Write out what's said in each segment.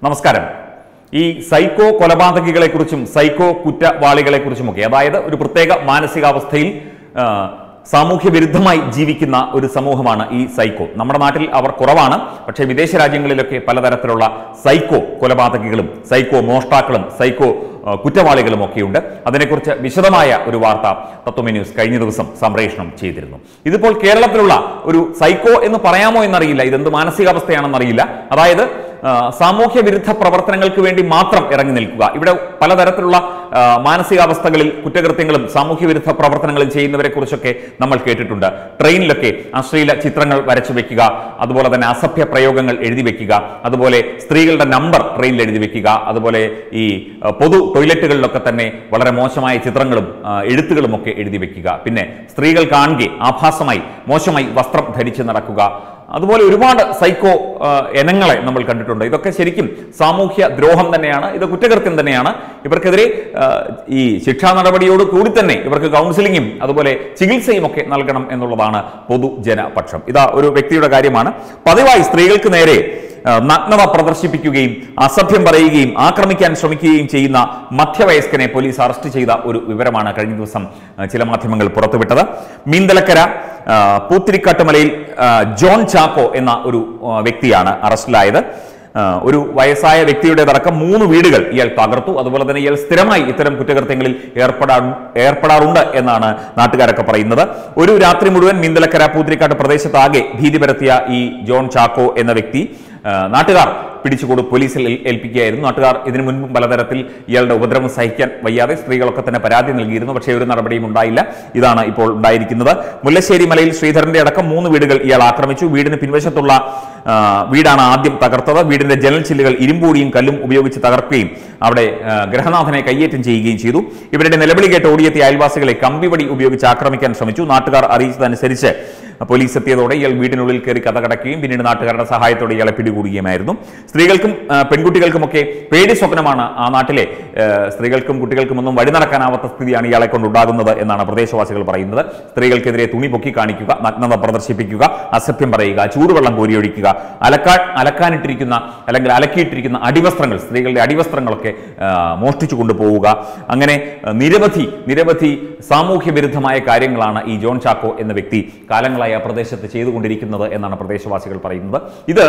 നമസ്കാരം ഈ psycho കൊലപാതകികളെക്കുറിച്ചും psycho കുറ്റവാളികളെക്കുറിച്ചുമൊക്കെ അതായത് ഒരു പ്രത്യേക മാനസികാവസ്ഥയിൽ ആ, സാമൂഹ്യ വിരുദ്ധമായി ജീവിക്കുന്ന ഒരു സമൂഹമാണ് ഈ സൈക്കോ നമ്മുടെ നാട്ടിൽ അവർ കുറവാണ് പക്ഷേ വിദേശ രാജ്യങ്ങളിലൊക്കെ പലതരത്തിലുള്ള സൈക്കോ കൊലപാതകികളും സൈക്കോ മോഷ്ടാക്കളും സൈക്കോ ആ, കുറ്റവാളികളും ഒക്കെയുണ്ട് അതിനെക്കുറിച്ച് വിശദമായ ഒരു വാർത്ത തത്വമി ന്യൂസ് കഴിഞ്ഞ ദിവസം സംപ്രേഷണം ചെയ്തിരുന്നു ഇതിപ്പോൾ കേരളത്തിലുള്ള ഒരു സൈക്കോ എന്ന് പറയാമോ എന്നറിയില്ല ഇതെന്ത് മാനസികാവസ്ഥയാണെന്നറിയില്ല അതായത് ആ, സാമൂഹ്യ വിരുദ്ധ പ്രവർത്തനങ്ങൾക്ക് വേണ്ടി മാത്രം ഇറങ്ങി നിൽക്കുക ഇവിടെ പലതരത്തിലുള്ള ആ, മാനസികാവസ്ഥകളിൽ കുറ്റകൃത്യങ്ങളും സാമൂഹ്യ വിരുദ്ധ പ്രവർത്തനങ്ങളും ചെയ്യുന്നവരെ കുറിച്ചൊക്കെ നമ്മൾ കേട്ടിട്ടുണ്ട് ട്രെയിനിലൊക്കെ അശ്ലീല ചിത്രങ്ങൾ വരച്ചു വെക്കുക അതുപോലെ തന്നെ അസഭ്യ പ്രയോഗങ്ങൾ എഴുതി വെക്കുക അതുപോലെ സ്ത്രീകളുടെ നമ്പർ ട്രെയിനിൽ എഴുതി വെക്കുക അതുപോലെ ഈ ആ, പൊതു ടോയ്ലറ്റുകളിലൊക്കെ തന്നെ വളരെ മോശമായ ചിത്രങ്ങളും ആ, എഴുത്തുകളും ഒക്കെ എഴുതി വെക്കുക പിന്നെ സ്ത്രീകൾ കാണുകെ ആഭാസമായി മോശമായി വസ്ത്രം ധരിച്ച് നടക്കുക അതുപോലെ ഒരുപാട് സൈക്കോ ആ, ഇനങ്ങളെ നമ്മൾ കണ്ടിട്ടുണ്ട് ഇതൊക്കെ ശരിക്കും സാമൂഹ്യ ദ്രോഹം തന്നെയാണ് ഇത് കുറ്റകൃത്യം തന്നെയാണ് ഇവർക്കെതിരെ ആ, ഈ ശിക്ഷാ നടപടിയോട് കൂടി തന്നെ ഇവർക്ക് കൗൺസിലിങ്ങും അതുപോലെ ചികിത്സയും ഒക്കെ നൽകണം എന്നുള്ളതാണ് പൊതുജനപക്ഷം ഇതാ ഒരു വ്യക്തിയുടെ കാര്യമാണ് പതിവായി സ്ത്രീകൾക്ക് നേരെ ആ, നഗ്നത പ്രദർശിപ്പിക്കുകയും അസഭ്യം പറയുകയും ആക്രമിക്കാൻ ശ്രമിക്കുകയും ചെയ്യുന്ന മധ്യവയസ്കനെ പോലീസ് അറസ്റ്റ് ചെയ്ത ഒരു വിവരമാണ് കഴിഞ്ഞ ദിവസം ആ, ചില മാധ്യമങ്ങൾ പുറത്തുവിട്ടത് മീന്തലക്കര ആ, പൂത്തിരിക്കാട്ടുമലയിൽ ആ, ജോൺ ചാക്കോ എന്ന ഒരു ആ, വ്യക്തിയാണ് അറസ്റ്റിലായത് ആ, ഒരു വയസ്സായ വ്യക്തിയുടേതടക്കം മൂന്ന് വീടുകൾ ഇയാൾ തകർത്തു അതുപോലെ തന്നെ ഇയാൾ സ്ഥിരമായി ഇത്തരം കുറ്റകൃത്യങ്ങളിൽ ഏർപ്പെടാ ഏർപ്പെടാറുണ്ട് എന്നാണ് നാട്ടുകാരൊക്കെ പറയുന്നത് ഒരു രാത്രി മുഴുവൻ മീന്തലക്കര പൂത്തിരിക്കാട്ട് പ്രദേശത്താകെ ഭീതി പരത്തിയ ഈ ജോൺ ചാക്കോ എന്ന വ്യക്തി ആ, നാട്ടുകാർ പിടിച്ചുകൊടു പോലീസിൽ ഏൽ- ഏൽപ്പിക്കുകയായിരുന്നു നാട്ടുകാർ ഇതിനു മുൻപും പലതരത്തിൽ ഇയാളുടെ ഉപദ്രവം സഹിക്കാൻ വയ്യാതെ സ്ത്രീകളൊക്കെ തന്നെ പരാതി നൽകിയിരുന്നു പക്ഷേ ഒരു നടപടിയും ഉണ്ടായില്ല ഇതാണ് ഇപ്പോൾ ഉണ്ടായിരിക്കുന്നത് മുല്ലശ്ശേരി മലയിൽ ശ്രീധരന്റെ അടക്കം മൂന്ന് വീടുകൾ ഇയാൾ ആക്രമിച്ചു വീടിന് പിൻവശത്തുള്ള ആ, വീടാണ് ആദ്യം തകർത്തത് വീടിന്റെ ജനൽ ചില്ലുകൾ ഇരുമ്പൂടിയും കല്ലും ഉപയോഗിച്ച് തകർക്കുകയും അവിടെ ആ, ഗ്രഹനാഥനെ കയ്യേറ്റം ചെയ്യുകയും ചെയ്തു ഇവരുടെ നിലവിളി കേട്ട് ഓടിയെത്തിയ അയൽവാസികളെ കമ്പിവടി ഉപയോഗിച്ച് ആക്രമിക്കാൻ ശ്രമിച്ചു നാട്ടുകാർ അറിയിച്ചതനുസരിച്ച് പോലീസ് എത്തിയതോടെ ഇയാൾ വീടിനുള്ളിൽ കയറി കഥ കടക്കുകയും പിന്നീട് നാട്ടുകാരുടെ സഹായത്തോടെ ഇയാളെ പിടികൂടുകയുമായിരുന്നു സ്ത്രീകൾക്കും ആ, പെൺകുട്ടികൾക്കുമൊക്കെ പേടി സ്വപ്നമാണ് ആ നാട്ടിലെ ആ, സ്ത്രീകൾക്കും കുട്ടികൾക്കും ഒന്നും വഴി നടക്കാനാവാത്ത സ്ഥിതിയാണ് ഇയാളെ കൊണ്ടുണ്ടാകുന്നത് എന്നാണ് പ്രദേശവാസികൾ പറയുന്നത് സ്ത്രീകൾക്കെതിരെ തുണി പൊക്കി കാണിക്കുക നഗ്നത പ്രദർശിപ്പിക്കുക അസഭ്യം പറയുക ചൂടുവെള്ളം കോരിയൊഴിക്കുക അലക്കാൻ അലക്കാനിട്ടിരിക്കുന്ന അല്ലെങ്കിൽ അലക്കിയിട്ടിരിക്കുന്ന അടിവസ്ത്രങ്ങൾ സ്ത്രീകളുടെ അടിവസ്ത്രങ്ങളൊക്കെ ആ, മോഷ്ടിച്ചു കൊണ്ടുപോവുക അങ്ങനെ ആ, നിരവധി നിരവധി സാമൂഹ്യ വിരുദ്ധമായ കാര്യങ്ങളാണ് ഈ ജോൺ ചാക്കോ എന്ന വ്യക്തി കാലങ്ങളായി ആ പ്രദേശത്ത് ചെയ്തുകൊണ്ടിരിക്കുന്നത് എന്നാണ് പ്രദേശവാസികൾ പറയുന്നത് ഇത്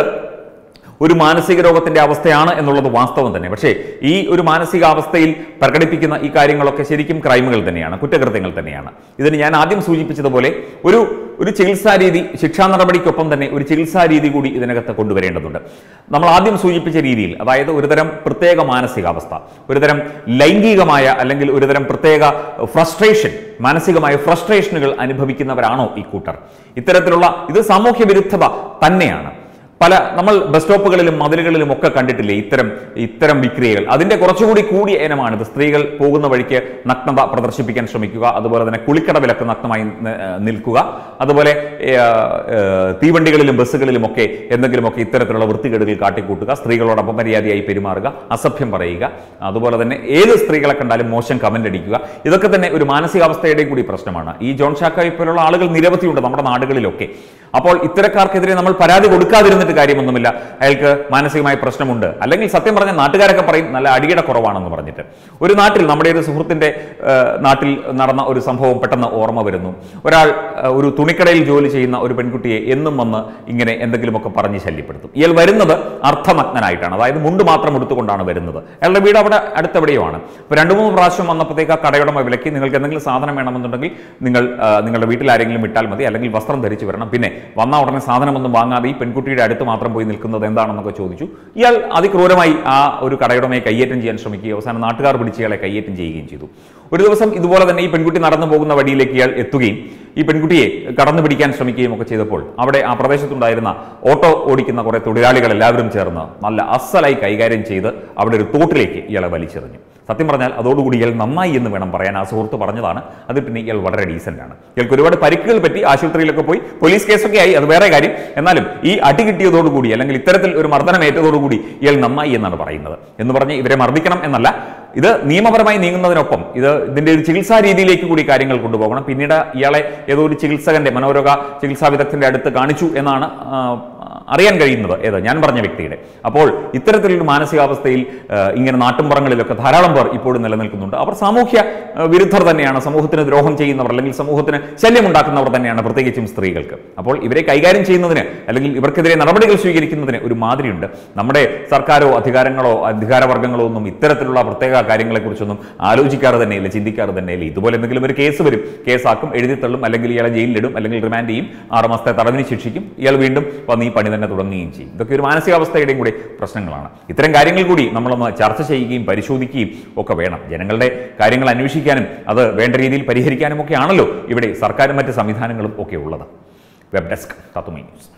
ഒരു മാനസിക രോഗത്തിന്റെ അവസ്ഥയാണ് എന്നുള്ളത് വാസ്തവം തന്നെ പക്ഷേ ഈ ഒരു മാനസികാവസ്ഥയിൽ പ്രകടിപ്പിക്കുന്ന ഈ കാര്യങ്ങളൊക്കെ ശരിക്കും ക്രൈമുകൾ തന്നെയാണ് കുറ്റകൃത്യങ്ങൾ തന്നെയാണ് ഇതിന് ഞാൻ ആദ്യം സൂചിപ്പിച്ചതുപോലെ ഒരു ഒരു ചികിത്സാ രീതി ശിക്ഷാ നടപടിക്കൊപ്പം തന്നെ ഒരു ചികിത്സാ രീതി കൂടി ഇതിനകത്ത് കൊണ്ടുവരേണ്ടതുണ്ട് നമ്മൾ ആദ്യം സൂചിപ്പിച്ച രീതിയിൽ അതായത് ഒരുതരം പ്രത്യേക മാനസികാവസ്ഥ ഒരുതരം ലൈംഗികമായ അല്ലെങ്കിൽ ഒരുതരം പ്രത്യേക ഫ്രസ്ട്രേഷൻ മാനസികമായ ഫ്രസ്ട്രേഷനുകൾ അനുഭവിക്കുന്നവരാണോ ഈ കൂട്ടർ ഇത്തരത്തിലുള്ള ഇത് സാമൂഹ്യ വിരുദ്ധത തന്നെയാണ് പല നമ്മൾ ബസ് സ്റ്റോപ്പുകളിലും മതിലുകളിലും ഒക്കെ കണ്ടിട്ടില്ലേ ഇത്തരം ഇത്തരം വിക്രിയകൾ അതിന്റെ കുറച്ചുകൂടി കൂടിയ ഇനമാണിത് സ്ത്രീകൾ പോകുന്ന വഴിക്ക് നഗ്നത പ്രദർശിപ്പിക്കാൻ ശ്രമിക്കുക അതുപോലെ തന്നെ കുളിക്കടവിലൊക്കെ നഗ്നമായി നി- ഏഹ് നിൽക്കുക അതുപോലെ ഏഹ്, ഏഹ്, തീവണ്ടികളിലും ബസ്സുകളിലും ഒക്കെ എന്തെങ്കിലുമൊക്കെ ഇത്തരത്തിലുള്ള വൃത്തികേടുകൾ കാട്ടിക്കൂട്ടുക സ്ത്രീകളോട് അപമര്യാദയായി പെരുമാറുക അസഭ്യം പറയുക അതുപോലെ തന്നെ ഏത് സ്ത്രീകളെ കണ്ടാലും മോശം കമന്റ് അടിക്കുക ഇതൊക്കെ തന്നെ ഒരു മാനസികാവസ്ഥയുടെ കൂടി പ്രശ്നമാണ് ഈ ജോൺ ഷാക്കായി പോലുള്ള ആളുകൾ നിരവധിയുണ്ട് നമ്മുടെ നാടുകളിലൊക്കെ അപ്പോൾ ഇത്തരക്കാർക്കെതിരെ നമ്മൾ പരാതി കൊടുക്കാതിരുന്നിട്ട് കാര്യമൊന്നുമില്ല അയാൾക്ക് മാനസികമായ പ്രശ്നമുണ്ട് അല്ലെങ്കിൽ സത്യം പറഞ്ഞ നാട്ടുകാരൊക്കെ പറയും നല്ല അടിയുടെ കുറവാണെന്ന് പറഞ്ഞിട്ട് ഒരു നാട്ടിൽ നമ്മുടെ ഒരു സുഹൃത്തിന്റെ ഏഹ്, നാട്ടിൽ നടന്ന ഒരു സംഭവം പെട്ടെന്ന് ഓർമ്മ വരുന്നു ഒരാൾ ഏഹ്, ഒരു തുണിക്കടയിൽ ജോലി ചെയ്യുന്ന ഒരു പെൺകുട്ടിയെ എന്നും വന്ന് ഇങ്ങനെ എന്തെങ്കിലുമൊക്കെ പറഞ്ഞ് ശല്യപ്പെടുത്തും ഇയാൾ വരുന്നത് അർത്ഥനഗ്നനായിട്ടാണ് അതായത് മുണ്ട് മാത്രം എടുത്തുകൊണ്ടാണ് വരുന്നത് അയാളുടെ വീട് അവിടെ അടുത്തെവിടെയുമാണ് അപ്പോൾ രണ്ട് മൂന്ന് പ്രാവശ്യം വന്നപ്പോഴത്തേക്ക് ആ കടയുടമ വിലക്കി നിങ്ങൾക്ക് എന്തെങ്കിലും സാധനം വേണമെന്നുണ്ടെങ്കിൽ നിങ്ങൾ ആ, നിങ്ങളുടെ വീട്ടിൽ ആരെങ്കിലും ഇട്ടാൽ മതി അല്ലെങ്കിൽ വസ്ത്രം ധരിച്ച് വരണം പിന്നെ വന്ന ഉടനെ സാധനമൊന്നും വാങ്ങാതെ ഈ പെൺകുട്ടിയുടെ അടുത്ത് മാത്രം പോയി നിൽക്കുന്നത് എന്താണെന്നൊക്കെ ചോദിച്ചു ഇയാൾ അതിക്രൂരമായി ആ ഒരു കടയുടമയെ കയ്യേറ്റം ചെയ്യാൻ ശ്രമിക്കുകയും അവസാനം നാട്ടുകാർ പിടിച്ച് ഇയാളെ കയ്യേറ്റം ചെയ്യുകയും ചെയ്തു ഒരു ദിവസം ഇതുപോലെ തന്നെ ഈ പെൺകുട്ടി നടന്നു പോകുന്ന വഴിയിലേക്ക് ഇയാൾ എത്തുകയും ഈ പെൺകുട്ടിയെ കടന്നു പിടിക്കാൻ ശ്രമിക്കുകയും ഒക്കെ ചെയ്തപ്പോൾ അവിടെ ആ പ്രദേശത്തുണ്ടായിരുന്ന ഓട്ടോ ഓടിക്കുന്ന കുറെ തൊഴിലാളികൾ എല്ലാവരും ചേർന്ന് നല്ല അസലായി കൈകാര്യം ചെയ്ത് അവിടെ ഒരു തോട്ടിലേക്ക് ഇയാളെ വലിച്ചെറിഞ്ഞു സത്യം പറഞ്ഞാൽ അതോടുകൂടി ഇയാൾ നന്നായി എന്ന് വേണം പറയാൻ ആ സുഹൃത്ത് പറഞ്ഞതാണ് അത് പിന്നെ ഇയാൾ വളരെ ഡീസന്റ് ആണ് ഇയാൾക്ക് ഒരുപാട് പരിക്കുകൾ പറ്റി ആശുപത്രിയിലൊക്കെ പോയി പോലീസ് കേസൊക്കെ ആയി അത് വേറെ കാര്യം എന്നാലും ഈ അടി കിട്ടിയതോടുകൂടി അല്ലെങ്കിൽ ഇത്തരത്തിൽ ഒരു മർദ്ദനം ഏറ്റതോടുകൂടി ഇയാൾ നന്നായി എന്നാണ് പറയുന്നത് എന്ന് പറഞ്ഞ് ഇവരെ മർദ്ദിക്കണം എന്നല്ല ഇത് നിയമപരമായി നീങ്ങുന്നതിനൊപ്പം ഇത് ഇതിന്റെ ഒരു ചികിത്സാ രീതിയിലേക്ക് കൂടി കാര്യങ്ങൾ കൊണ്ടുപോകണം പിന്നീട് ഇയാളെ ഏതോ ഒരു ചികിത്സകന്റെ മനോരോഗ ചികിത്സാ വിദഗ്ധന്റെ അടുത്ത് കാണിച്ചു എന്നാണ് ആ, അറിയാൻ കഴിയുന്നത് ഏതാ ഞാൻ പറഞ്ഞ വ്യക്തിയുടെ അപ്പോൾ ഇത്തരത്തിലൊരു മാനസികാവസ്ഥയിൽ ആ, ഇങ്ങനെ നാട്ടുംപുറങ്ങളിലൊക്കെ ധാരാളം പേർ ഇപ്പോഴും നിലനിൽക്കുന്നുണ്ട് അവർ സാമൂഹ്യ ആ, വിരുദ്ധർ തന്നെയാണ് സമൂഹത്തിന് ദ്രോഹം ചെയ്യുന്നവർ അല്ലെങ്കിൽ സമൂഹത്തിന് ശല്യമുണ്ടാക്കുന്നവർ തന്നെയാണ് പ്രത്യേകിച്ചും സ്ത്രീകൾക്ക് അപ്പോൾ ഇവരെ കൈകാര്യം ചെയ്യുന്നതിന് അല്ലെങ്കിൽ ഇവർക്കെതിരെ നടപടികൾ സ്വീകരിക്കുന്നതിന് ഒരു മാതിരിയുണ്ട് നമ്മുടെ സർക്കാരോ അധികാരങ്ങളോ അധികാരവർഗ്ഗങ്ങളോ ഒന്നും ഇത്തരത്തിലുള്ള പ്രത്യേക കാര്യങ്ങളെക്കുറിച്ചൊന്നും ആലോചിക്കാറ് തന്നെയില്ല ചിന്തിക്കാറ് തന്നെയില്ല ഇതുപോലെ എന്തെങ്കിലും ഒരു കേസ് വരും കേസാക്കും എഴുതി തള്ളും അല്ലെങ്കിൽ ഇയാളെ ജയിലിലിടും അല്ലെങ്കിൽ റിമാൻഡ് ചെയ്യും ആറ് മാസത്തെ തടവിന് ശിക്ഷിക്കും ഇയാൾ വീണ്ടും വന്ന് ഈ പണി തന്നെ തുടങ്ങുകയും ചെയ്യും ഇതൊക്കെ ഒരു മാനസികാവസ്ഥയുടെയും കൂടി പ്രശ്നങ്ങളാണ് ഇത്തരം കാര്യങ്ങൾ കൂടി നമ്മളൊന്ന് ചർച്ച ചെയ്യുകയും പരിശോധിക്കുകയും ഒക്കെ വേണം ജനങ്ങളുടെ കാര്യങ്ങൾ അന്വേഷിക്കാനും അത് വേണ്ട രീതിയിൽ പരിഹരിക്കാനും ഒക്കെ ആണല്ലോ ഇവിടെ സർക്കാരും മറ്റ് സംവിധാനങ്ങളും ഒക്കെ ഉള്ളത് വെബ് ഡെസ്ക് തത്തുമൈ ന്യൂസ്